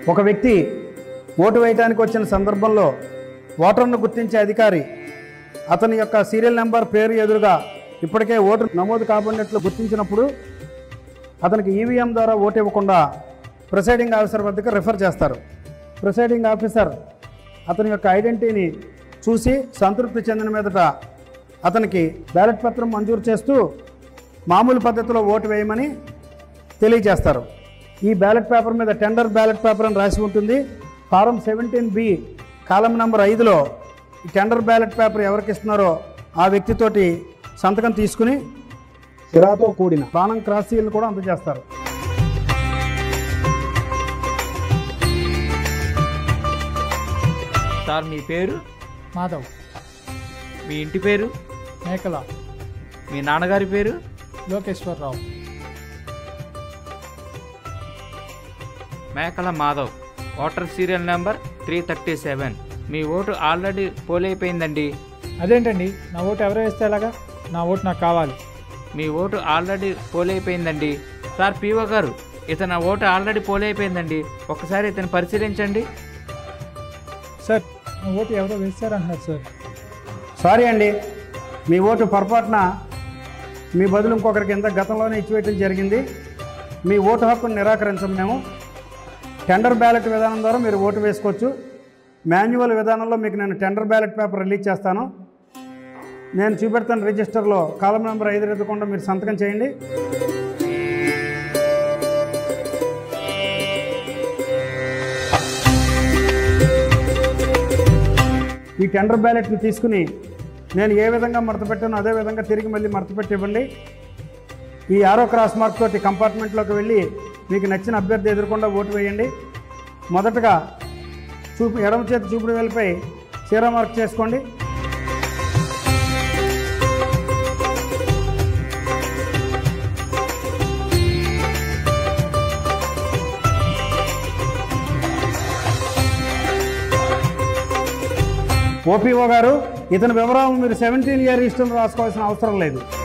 ఒక వ్యక్తి ఓటు వేయడానికి వచ్చిన సందర్భంలో ఓటర్ను గుర్తించే అధికారి అతని యొక్క సీరియల్ నెంబర్ పేరు ఎదురుగా ఇప్పటికే ఓటు నమోదు కాబడినట్లు గుర్తించినప్పుడు అతనికి ఈవీఎం ద్వారా ఓటు ఇవ్వకుండా ప్రిసైడింగ్ ఆఫీసర్ వద్దకు రిఫర్ చేస్తారు ప్రిసైడింగ్ ఆఫీసర్ అతని యొక్క ఐడెంటిటీని చూసి సంతృప్తి చెందిన మీదట అతనికి బ్యాలెట్ పత్రం మంజూరు చేస్తూ మామూలు పద్ధతిలో ఓటు వేయమని తెలియజేస్తారు ఈ బ్యాలెట్ పేపర్ మీద టెండర్ బ్యాలెట్ పేపర్ అని రాసి ఉంటుంది form seventeen B column number ఐదులో ఈ టెండర్ బ్యాలెట్ పేపర్ ఎవరికి ఇస్తున్నారో ఆ వ్యక్తితోటి సంతకం తీసుకుని సిరాతో కూడిన బాణం క్రాస్ సీల్ కూడా అందజేస్తారు సార్ మీ పేరు మాధవ్ మీ ఇంటి పేరు మేకల మీ నాన్నగారి పేరు Lokeswararao Mekala Madhav voter serial number three thirty seven మీ ఓటు ఆల్రెడీ పోలైపోయిందండి అదేంటండి నా ఓటు ఎవరో వేస్తే ఎలాగా నా ఓటు నాకు కావాలి మీ ఓటు ఆల్రెడీ పోలైపోయిందండి సార్ పీఓ గారు ఇతని ఓటు ఆల్రెడీ పోలైపోయిందండి ఒకసారి ఇతను పరిశీలించండి సార్ నా ఓటు ఎవరో వేస్తారంటున్నారు సార్ సారీ అండి మీ ఓటు పొరపాటున మీ బదులు ఇంకొకరికి ఇంత గతంలోనే ఇచ్చివేయటం జరిగింది మీ ఓటు హక్కును నిరాకరించం మేము టెండర్ బ్యాలెట్ విధానం ద్వారా మీరు ఓటు వేసుకోవచ్చు మాన్యువల్ విధానంలో మీకు నేను టెండర్ బ్యాలెట్ పేపర్ రిలీజ్ చేస్తాను నేను చూపెడతాను రిజిస్టర్లో కాలం నెంబర్ ఐదు ఎదుకుండా మీరు సంతకం చేయండి ఈ టెండర్ బ్యాలెట్ని తీసుకుని నేను ఏ విధంగా మడత పెట్టానో అదే విధంగా తిరిగి మళ్ళీ మడత పెట్టి ఇవ్వండి ఈ ఆరో క్రాస్ మార్క్ తోటి కంపార్ట్మెంట్లోకి వెళ్ళి మీకు నచ్చిన అభ్యర్థి ఎదుర్కొండా ఓటు వేయండి మొదటగా చూపు ఎడమ చేతి చూపుడు వేలిపై చీర మార్క్ చేసుకోండి ఓపీఓ గారు ఇతని వివరాలను మీరు సెవెంటీన్ ఇయర్ రిజిస్టర్ రాసుకోవాల్సిన అవసరం లేదు